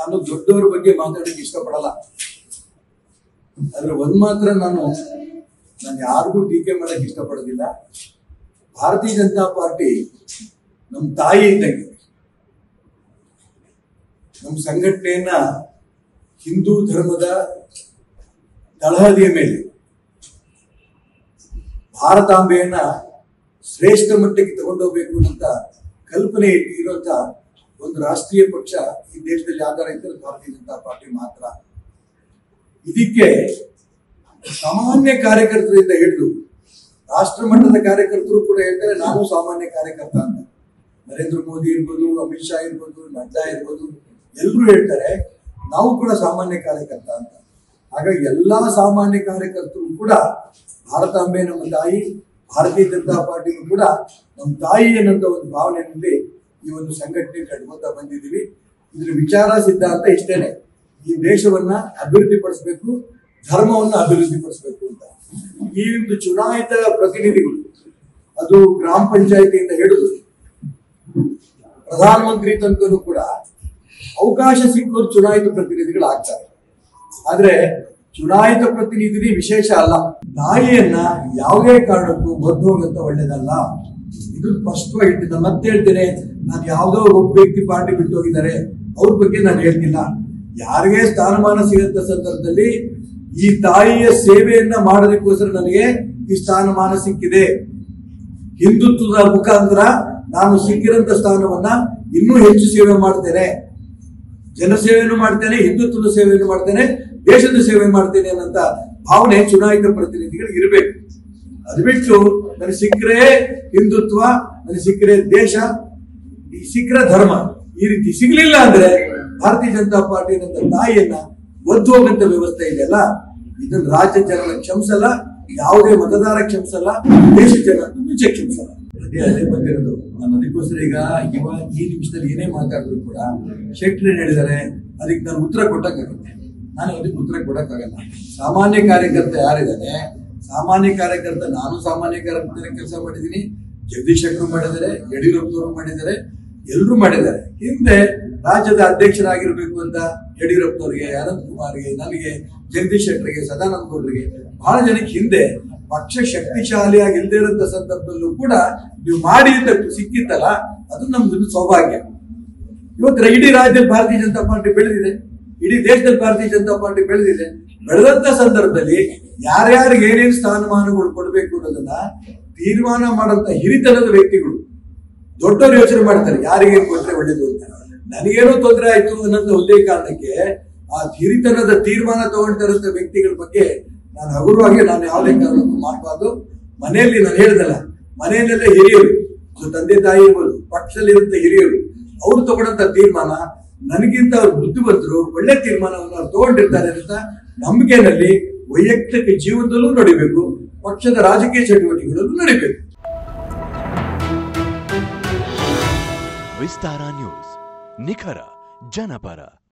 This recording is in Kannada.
ನಾನು ದೊಡ್ಡವರ ಬಗ್ಗೆ ಮಾತಾಡಕ್ಕೆ ಇಷ್ಟಪಡಲ್ಲ ಆದ್ರೆ ಒಂದ್ ಮಾತ್ರ ನಾನು ನಾನು ಯಾರಿಗೂ ಟೀಕೆ ಮಾಡಕ್ ಇಷ್ಟಪಡೋದಿಲ್ಲ ಭಾರತೀಯ ಜನತಾ ಪಾರ್ಟಿ ನಮ್ಮ ತಾಯಿ ಇದ್ದಂಗೆ ನಮ್ಮ ಸಂಘಟನೆಯನ್ನ ಹಿಂದೂ ಧರ್ಮದ ತಳಹದಿಯ ಮೇಲೆ ಭಾರತಾಂಬೆಯನ್ನ ಶ್ರೇಷ್ಠ ಮಟ್ಟಕ್ಕೆ ತಗೊಂಡೋಗ್ಬೇಕು ಅಂತ ಕಲ್ಪನೆ ಇರುವಂತ ಒಂದು ರಾಷ್ಟ್ರೀಯ ಪಕ್ಷ ಈ ದೇಶದಲ್ಲಿ ಆಧಾರ ಇದ್ದರೆ ಭಾರತೀಯ ಜನತಾ ಪಾರ್ಟಿ ಮಾತ್ರ ಇದಕ್ಕೆ ಸಾಮಾನ್ಯ ಕಾರ್ಯಕರ್ತರಿಂದ ಹಿಡಿದು ರಾಷ್ಟ್ರ ಮಟ್ಟದ ಕಾರ್ಯಕರ್ತರು ಕೂಡ ಹೇಳ್ತಾರೆ ನಾನು ಸಾಮಾನ್ಯ ಕಾರ್ಯಕರ್ತ ಅಂತ ನರೇಂದ್ರ ಮೋದಿ ಇರ್ಬೋದು ಅಮಿತ್ ಶಾ ಇರ್ಬೋದು ನಡ್ಡಾ ಇರ್ಬೋದು ಎಲ್ಲರೂ ಹೇಳ್ತಾರೆ ನಾವು ಕೂಡ ಸಾಮಾನ್ಯ ಕಾರ್ಯಕರ್ತ ಅಂತ ಹಾಗಾಗಿ ಎಲ್ಲಾ ಸಾಮಾನ್ಯ ಕಾರ್ಯಕರ್ತರು ಕೂಡ ಭಾರತಾಂಬೆ ನಮ್ಮ ತಾಯಿ ಭಾರತೀಯ ಜನತಾ ಪಾರ್ಟಿಗೂ ಕೂಡ ನಮ್ಮ ತಾಯಿ ಅನ್ನೋಂಥ ಒಂದು ಭಾವನೆಯಲ್ಲಿ ಈ ಒಂದು ಸಂಘಟನೆ ಕಟ್ಕೊತಾ ಬಂದಿದ್ದೀವಿ ಇದ್ರ ವಿಚಾರ ಸಿದ್ಧಾಂತ ಇಷ್ಟೇನೆ ಈ ದೇಶವನ್ನ ಅಭಿವೃದ್ಧಿ ಪಡಿಸಬೇಕು ಧರ್ಮವನ್ನ ಅಭಿವೃದ್ಧಿ ಪಡಿಸಬೇಕು ಅಂತ ಈ ಒಂದು ಚುನಾಯಿತ ಪ್ರತಿನಿಧಿಗಳು ಅದು ಗ್ರಾಮ ಪಂಚಾಯತಿಯಿಂದ ಹಿಡಿದು ಪ್ರಧಾನಮಂತ್ರಿ ತನಕನೂ ಕೂಡ ಅವಕಾಶ ಸಿಕ್ಕೋರು ಚುನಾಯಿತ ಪ್ರತಿನಿಧಿಗಳು ಆಗ್ತಾರೆ ಆದ್ರೆ ಚುನಾಯಿತ ಪ್ರತಿನಿಧಿ ವಿಶೇಷ ಅಲ್ಲ ತಾಯಿಯನ್ನ ಯಾವುದೇ ಕಾರಣಕ್ಕೂ ಬದ್ದು ಹೋಗಂತ ಒಳ್ಳೇದಲ್ಲ ಇದು ಸ್ಪಷ್ಟವಾಗಿ ಹೇಳ್ತೀನಿ ನಾನು ಮತ್ತೆ ಹೇಳ್ತೇನೆ ನಾನು ಯಾವುದೋ ಒಬ್ಬ ವ್ಯಕ್ತಿ ಪಾರ್ಟಿ ಬಿಟ್ಟು ಹೋಗಿದ್ದಾರೆ ಅವ್ರ ಬಗ್ಗೆ ನಾನು ಹೇಳ್ತಿಲ್ಲ ಯಾರಿಗೆ ಸ್ಥಾನಮಾನ ಸಿಗಂತ ಸಂದರ್ಭದಲ್ಲಿ ಈ ತಾಯಿಯ ಸೇವೆಯನ್ನ ಮಾಡೋದಕ್ಕೋಸ್ಕರ ನನಗೆ ಈ ಸ್ಥಾನಮಾನ ಸಿಕ್ಕಿದೆ ಹಿಂದುತ್ವದ ಮುಖಾಂತರ ನಾನು ಸಿಕ್ಕಿರಂತ ಸ್ಥಾನವನ್ನ ಇನ್ನೂ ಹೆಚ್ಚು ಸೇವೆ ಮಾಡ್ತೇನೆ ಜನಸೇವೆಯನ್ನು ಮಾಡ್ತೇನೆ ಹಿಂದುತ್ವದ ಸೇವೆಯನ್ನು ಮಾಡ್ತೇನೆ ದೇಶದ ಸೇವೆ ಮಾಡ್ತೇನೆ ಅನ್ನಂತ ಭಾವನೆ ಚುನಾಯಿತ ಪ್ರತಿನಿಧಿಗಳಿಗೆ ಇರಬೇಕು ಅದು ಬಿಟ್ಟು ನನಗೆ ಸಿಕ್ಕರೆ ಹಿಂದುತ್ವ ನನಗೆ ಸಿಕ್ಕರೆ ದೇಶ ಈ ಸಿಕ್ಕರೆ ಧರ್ಮ ಈ ರೀತಿ ಸಿಗ್ಲಿಲ್ಲ ಅಂದ್ರೆ ಭಾರತೀಯ ಜನತಾ ಪಾರ್ಟಿ ಅನ್ನಂತ ತಾಯಿಯನ್ನ ಒದ್ದು ಹೋಗಂತ ವ್ಯವಸ್ಥೆ ಇದೆಯಲ್ಲ ಇದನ್ನ ರಾಜ್ಯ ಜನರ ಕ್ಷಮಿಸಲ್ಲ ಯಾವುದೇ ಮತದಾರ ಕ್ಷಮಿಸಲ್ಲ ದೇಶ ಜನ ಮುಂಚೆ ಕ್ಷಮಿಸಲ್ಲ ಅದೇ ಅದೇ ಬಂದಿರೋದು ನಾನು ಅದಕ್ಕೋಸ್ಕರ ಈಗ ಇವಾಗ ಈ ನಿಮಿಷದಲ್ಲಿ ಏನೇ ಮಾತಾಡಿದ್ರು ಕೂಡ ಶೆಟ್ಟಿ ಹೇಳಿದ್ದಾರೆ ಅದಕ್ಕೆ ನಾನು ಉತ್ತರ ಕೊಟ್ಟಕ್ಕಾಗುತ್ತೆ ನಾನು ಅದಕ್ಕೆ ಉತ್ತರ ಕೊಡಕ್ಕಾಗಲ್ಲ ಸಾಮಾನ್ಯ ಕಾರ್ಯಕರ್ತ ಯಾರಿದ್ದಾನೆ ಸಾಮಾನ್ಯ ಕಾರ್ಯಕರ್ತ ನಾನು ಸಾಮಾನ್ಯ ಕಾರ್ಯಕರ್ತರ ಕೆಲಸ ಮಾಡಿದ್ದೀನಿ ಜಗದೀಶ್ ಶೆಟ್ಟರು ಮಾಡಿದ್ದಾರೆ ಯಡಿಯೂರಪ್ಪನವರು ಮಾಡಿದ್ದಾರೆ ಎಲ್ಲರೂ ಮಾಡಿದ್ದಾರೆ ಹಿಂದೆ ರಾಜ್ಯದ ಅಧ್ಯಕ್ಷರಾಗಿರ್ಬೇಕು ಅಂತ ಯಡಿಯೂರಪ್ಪನವರಿಗೆ ಅನಂತ್ ಕುಮಾರ್ಗೆ ನನಗೆ ಜಗದೀಶ್ ಶೆಟ್ಟರಿಗೆ ಸದಾನಂದ ಗೌಡರಿಗೆ ಬಹಳ ಜನಕ್ಕೆ ಹಿಂದೆ ಪಕ್ಷ ಶಕ್ತಿಶಾಲಿಯಾಗಿ ಇಲ್ಲದೆ ಇರೋಂಥ ಸಂದರ್ಭದಲ್ಲೂ ಕೂಡ ನೀವು ಮಾಡಿ ಅಂತ ಸಿಕ್ಕಿತ್ತಲ್ಲ ಅದು ನಮ್ದು ಸೌಭಾಗ್ಯ ಇವತ್ತು ಇಡೀ ರಾಜ್ಯದಲ್ಲಿ ಭಾರತೀಯ ಜನತಾ ಪಾರ್ಟಿ ಬೆಳೆದಿದೆ ಇಡೀ ದೇಶದಲ್ಲಿ ಭಾರತೀಯ ಜನತಾ ಪಾರ್ಟಿ ಬೆಳೆದಿದೆ ಬೆಳೆದಂತ ಸಂದರ್ಭದಲ್ಲಿ ಯಾರ್ಯಾರಿಗೆ ಏನೇನು ಸ್ಥಾನಮಾನಗಳು ಕೊಡಬೇಕು ಅನ್ನೋದನ್ನ ತೀರ್ಮಾನ ಮಾಡಂತ ಹಿರಿತನದ ವ್ಯಕ್ತಿಗಳು ದೊಡ್ಡವರು ಯೋಚನೆ ಮಾಡ್ತಾರೆ ಯಾರಿಗೆ ಕೊಟ್ರೆ ಒಳ್ಳೇದು ಅಂತ ನನಗೇನೋ ತೊಂದರೆ ಆಯ್ತು ಅನ್ನೋಂಥ ಒಂದೇ ಕಾರಣಕ್ಕೆ ಆ ಹಿರಿತನದ ತೀರ್ಮಾನ ತಗೊಳ್ತಾ ಇರೋ ವ್ಯಕ್ತಿಗಳ ಬಗ್ಗೆ ನಾನು ಹಗುರವಾಗಿ ನಾನು ಯಾವುದೇ ಕಾರಣಕ್ಕೂ ಮಾಡಬಾರ್ದು ಮನೆಯಲ್ಲಿ ನಾನು ಹೇಳ್ದಲ್ಲ ಮನೆಯಲ್ಲೆಲ್ಲ ಹಿರಿಯರು ಅದು ತಂದೆ ತಾಯಿ ಇರ್ಬೋದು ಪಕ್ಷದಲ್ಲಿರುವಂತ ಹಿರಿಯರು ಅವ್ರು ತಗೊಂಡಂತ ತೀರ್ಮಾನ ನನಗಿಂತ ಅವ್ರು ಬುದ್ಧಿವಂತರು ಒಳ್ಳೆ ತೀರ್ಮಾನವನ್ನು ಅವ್ರು ತಗೊಂಡಿರ್ತಾರೆ ಅಂತ ನಂಬಿಕೆನಲ್ಲಿ ವೈಯಕ್ತಿಕ ಜೀವನದಲ್ಲೂ ನಡಿಬೇಕು ಪಕ್ಷದ ರಾಜಕೀಯ ಚಟುವಟಿಕೆಗಳಲ್ಲೂ ನಡಿಬೇಕು ವಿಸ್ತಾರ ನ್ಯೂಸ್ ನಿಖರ ಜನಪರ